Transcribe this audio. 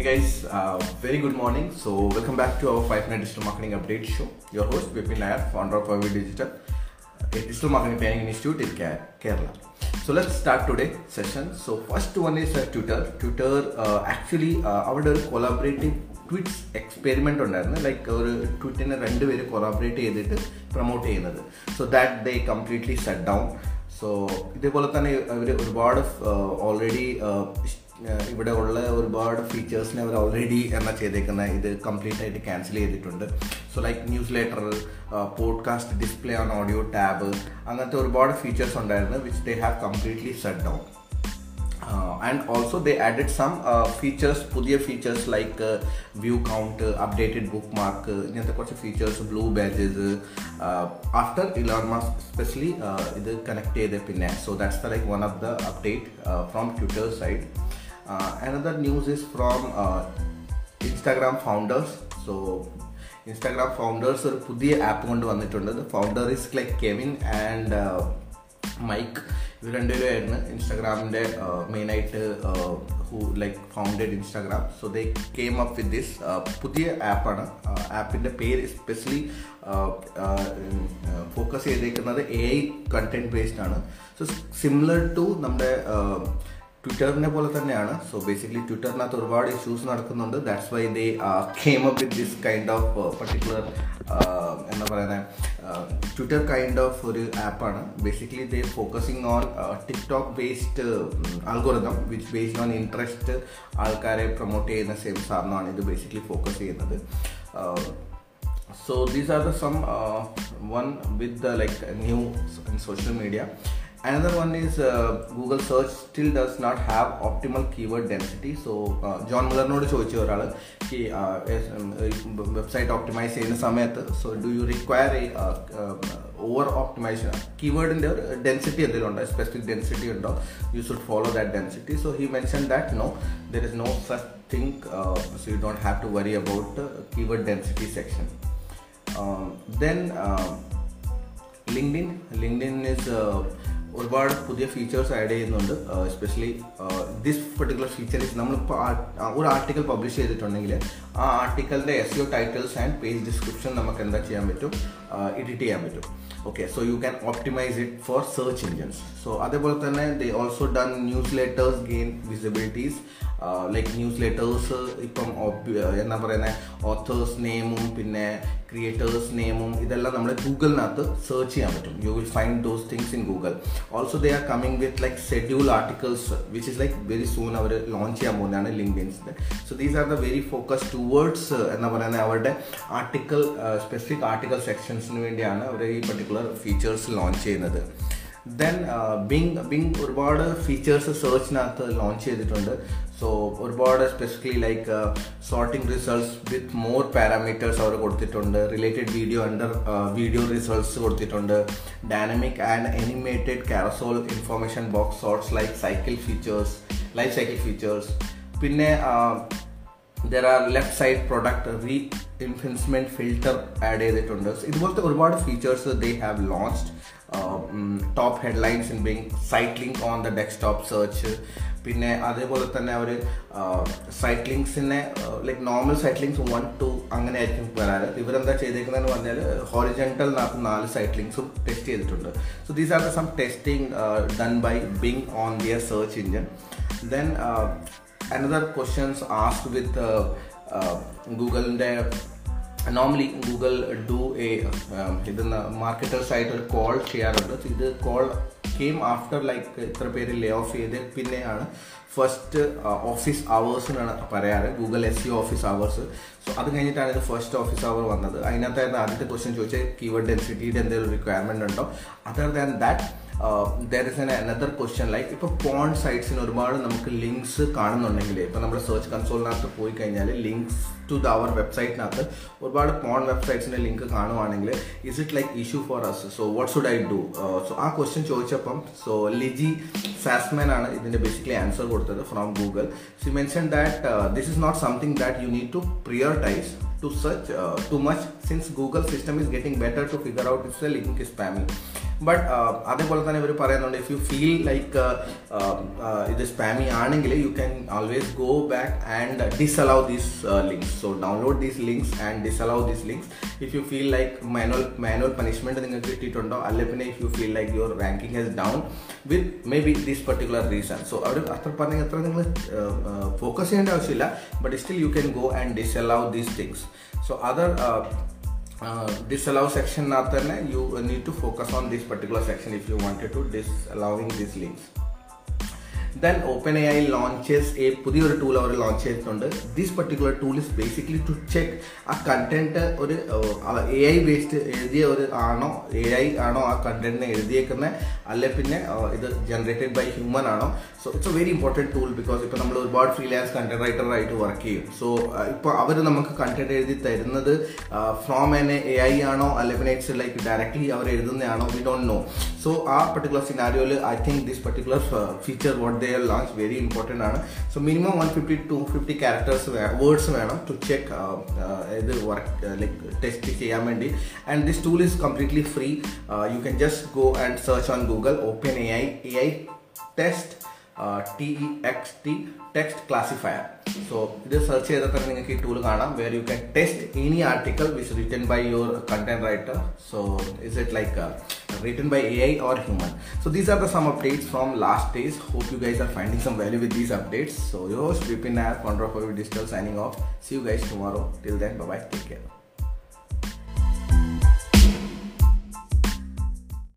Hey guys, uh, very good morning. So welcome back to our 5 minute digital marketing update show. Your host Vipin Nair, founder of Avi Digital, a digital marketing training institute in Ke- Kerala. So let's start today session. So first one is uh, Twitter. Twitter uh, actually uh, അവിടെ ഒരു collaborative tweets experiment ഉണ്ടായിരുന്നു like ഒരു ട്വിറ്റിനെ രണ്ടുപേര് collaborate ചെയ്തിട്ട് promote ചെയ്യുന്നത് so that they completely set down so ഇതേപോലെ തന്നെ അവർ ഒരുപാട് ഓൾറെഡി ഇവിടെ ഉള്ള ഒരുപാട് ഫീച്ചേഴ്സിനെ അവർ ഓൾറെഡി എന്നാ ചെയ്തേക്കുന്ന ഇത് കംപ്ലീറ്റ് ആയിട്ട് ക്യാൻസൽ ചെയ്തിട്ടുണ്ട് so like newsletter podcast display on audio tab അങ്ങനത്തെ ഒരുപാട് ഫീച്ചേഴ്സ് ഉണ്ടായിരുന്നു which they have completely set down and also they added some features പുതിയ features like view count updated bookmark ഇങ്ങനത്തെ കുറച്ച് features blue badges after Elon Musk specially ഇത് connect ചെയ്ത് പിന്നെ so that's the like one of the update from Twitter side another news is from Instagram founders so Instagram founders ഒരു പുതിയ app കൊണ്ട് വന്നിട്ടുണ്ട് founder is like Kevin and Mike ഇവർ രണ്ടുപേരുമായിരുന്നു ഇൻസ്റ്റാഗ്രാമിൻ്റെ മെയിനായിട്ട് who like founded Instagram so they came up with this പുതിയ ആപ്പാണ് ആപ്പിൻ്റെ പേര് സ്പെഷ്യലി ഫോക്കസ് ചെയ്തേക്കുന്നത് എ ഐ കണ്ടന്റ് ബേസ്ഡ് ആണ് സോ സിമിലർ ടു നമ്മുടെ ട്വിറ്ററിനെ പോലെ തന്നെയാണ് സോ ബേസിക്കലി ട്വിറ്ററിനകത്ത് ഒരുപാട് ഇഷ്യൂസ് നടക്കുന്നുണ്ട് that's why they came up with this kind of particular എന്താ പറയുന്നത് ട്വിറ്റർ കൈൻഡ് ഓഫ് ഒരു ആപ്പാണ് basically they focusing on TikTok based algorithm which based on interest ആൾക്കാരെ പ്രൊമോട്ട് ചെയ്യുന്ന സെയിം സാധനമാണ് ഇത് ബേസിക്കലി ഫോക്കസ് ചെയ്യുന്നത് so these are the some uh, one with the like new in social media another one is uh, google search still does not have optimal keyword density so uh, John മുള്ളറിനോട് ചോദിച്ചു ഒരാൾ ഈ website optimize ചെയ്യുന്ന സമയത്ത് so do you require a over optimization കീവേഡിൻ്റെ ഒരു density എന്തെങ്കിലും ഉണ്ടോ സ്പെസിഫിക് ഡെൻസിറ്റി ഉണ്ടോ you should follow that density so he mention that no there is no such thing so you don't have to worry about keyword density section then LinkedIn LinkedIn is ഒരുപാട് പുതിയ features add ചെയ്യുന്നുണ്ട് especially this particular feature is നമ്മളിപ്പോൾ ഒരു article publish ചെയ്തിട്ടുണ്ടെങ്കിൽ ആ ആർട്ടിക്കലിൻ്റെ S U titles and page description നമുക്ക് എന്താ ചെയ്യാൻ പറ്റും എഡിറ്റ് ചെയ്യാൻ പറ്റും okay so you can optimize it for search engines so അതേപോലെ തന്നെ they also done newsletters gain visibilities like newsletters ഇപ്പം എന്താ പറയുന്നത് ഓത്തേഴ്സ് നെയിമും പിന്നെ ക്രിയേറ്റേഴ്സ് നെയിമും ഇതെല്ലാം നമ്മൾ ഗൂഗിളിനകത്ത് സെർച്ച് ചെയ്യാൻ പറ്റും you will find those things in Google also they are coming with like schedule articles which is like very soon അവർ ലോഞ്ച് ചെയ്യാൻ പോകുന്നതാണ് ലിങ്ക്ഡിൻസിൻ്റെ so these are the very focus towards എന്താ പറയുന്നത് അവരുടെ ആർട്ടിക്കൽ സ്പെസിഫിക് ആർട്ടിക്കൽ സെക്ഷൻസിന് വേണ്ടിയാണ് അവർ ഈ പർട്ടിക്കുലർ ഫീച്ചേഴ്സ് ലോഞ്ച് ചെയ്യുന്നത് ദെൻ ബിങ് ബിങ് ഒരുപാട് ഫീച്ചേഴ്സ് സെർച്ചിനകത്ത് ലോഞ്ച് ചെയ്തിട്ടുണ്ട് സോ ഒരുപാട് specifically like sorting results with more parameters അവർ കൊടുത്തിട്ടുണ്ട് related video under video results കൊടുത്തിട്ടുണ്ട് dynamic and animated carousel information box sorts like cycle features life cycle features പിന്നെ there are left side product refinement filter add ചെയ്തിട്ടുണ്ട് ഇതുപോലത്തെ ഒരുപാട് features they have launched top headlines in Bing site link on the desktop search പിന്നെ അതേപോലെ തന്നെ അവർ site ലിങ്ക്സിനെ like normal site links one two അങ്ങനെ ആയിരിക്കും വരാറ് ഇവരെന്താ ചെയ്തേക്കുന്നതെന്ന് പറഞ്ഞാൽ ഹോറിജൻറ്റൽ നാല് സൈറ്റ് ലിങ്ക്സും ടെസ്റ്റ് ചെയ്തിട്ടുണ്ട് so these are the some testing done by Bing on their search engine then another questions ask with ഗൂഗിളിൻ്റെ നോർമലി ഗൂഗിൾ ഡു എ ഇതെന്ന് മാർക്കറ്റേഴ്സ് ആയിട്ട് ഒരു കോൾ ചെയ്യാറുണ്ട് ഇത് കോൾ കെയിം ആഫ്റ്റർ ലൈക്ക് ഇത്ര പേര് ലേ ഓഫ് ചെയ്ത് പിന്നെയാണ് ഫസ്റ്റ് ഓഫീസ് അവേഴ്സിനാണ് പറയാറ് Google S C office hours so അത് കഴിഞ്ഞിട്ടാണ് ഇത് ഫസ്റ്റ് ഓഫീസ് അവർ വന്നത് അതിനകത്തായിരുന്നു ആദ്യത്തെ ക്വസ്റ്റ്യൻ ചോദിച്ചാൽ കീവേഡ് ഡെൻസിറ്റിയുടെ എന്തെങ്കിലും റിക്വയർമെൻ്റ് ഉണ്ടോ other than that there is an another question like ഇപ്പോൾ പോൺ സൈറ്റ്സിന് ഒരുപാട് നമുക്ക് ലിങ്ക്സ് കാണുന്നുണ്ടെങ്കിൽ ഇപ്പോൾ നമ്മുടെ സെർച്ച് കൺസോളിനകത്ത് പോയി കഴിഞ്ഞാൽ ലിങ്ക്സ് ടു ദ അവർ വെബ്സൈറ്റിനകത്ത് ഒരുപാട് പോൺ വെബ്സൈറ്റ്സിൻ്റെ ലിങ്ക് കാണുവാണെങ്കിൽ is it like issue for us so what should I do so ആ ക്വസ്റ്റ്യൻ ചോദിച്ചപ്പം സോ ലിജി സാസ്മാൻ ആണ് ഇതിൻ്റെ ബേസിക്കലി ആൻസർ കൊടുത്തത് from Google C mention that this is not something that you need to prioritize to search uh, too much since google system is getting better to figure out if the link is spammy but അതേപോലെ തന്നെ ഇവർ പറയുന്നുണ്ട് if you feel like ഇത് spammy ആണെങ്കിൽ you can always go back and disallow these links so download these links and disallow these links if you feel like manual manual punishment നിങ്ങൾക്ക് കിട്ടിയിട്ടുണ്ടോ അല്ലെങ്കിൽ പിന്നെ if you feel like your ranking has down with maybe this particular reason so അവർ അത്ര പറഞ്ഞ അത്ര നിങ്ങൾ focus ചെയ്യേണ്ട ആവശ്യമില്ല but still you can go and disallow these things so other disallow section nathu തന്നെ you need to focus on this particular section if you wanted to disallowing these links then open A I launches a പുതിയൊരു tool അവർ launch ചെയ്തിട്ടുണ്ട് this particular tool is basically to check ആ content ഒരു A I based എഴുതിയ ഒരു ആണോ A I ആണോ ആ കണ്ടന്റിനെ എഴുതിയേക്കുന്നത് അല്ലെ പിന്നെ ഇത് ജനറേറ്റഡ് ബൈ ഹ്യൂമൻ ആണോ so it's a very important tool because ഇപ്പോൾ നമ്മൾ ഒരുപാട് ഫ്രീലാൻസ് കണ്ടന്റ് റൈറ്ററായിട്ട് വർക്ക് ചെയ്യും സോ ഇപ്പോൾ അവർ നമുക്ക് കണ്ടന്റ് എഴുതി തരുന്നത് ഫ്രോം എൻ എ ഐ ആണോ അല്ലെ പിന്നെ ഇറ്റ്സ് ലൈക്ക് ഡയറക്ട്ലി അവർ എഴുതുന്നതാണോ വി ഡോണ്ട് നോ സോ ആ പർട്ടിക്കുലർ സിനാരിയോയിൽ I think this particular feature what they launch very important ആണ് so minimum one fifty to fifty characters words വേണം ടു ചെക്ക് ഇത് വർക്ക് ലൈക്ക് ടെസ്റ്റ് ചെയ്യാൻ വേണ്ടി and this tool is completely free you can just go and search on Google open A I A I test T E X T text classifier so ഇത് search ചെയ്താൽ തന്നെ നിങ്ങൾക്ക് ഈ tool കാണാം where you can test any article which written by your content writer so is it like written by AI or human. So these are the some updates from last days. Hope you guys are finding some value with these updates. So your host Vipin Nair, founder of Digital signing off. See you guys tomorrow. Till then, bye bye. Take care.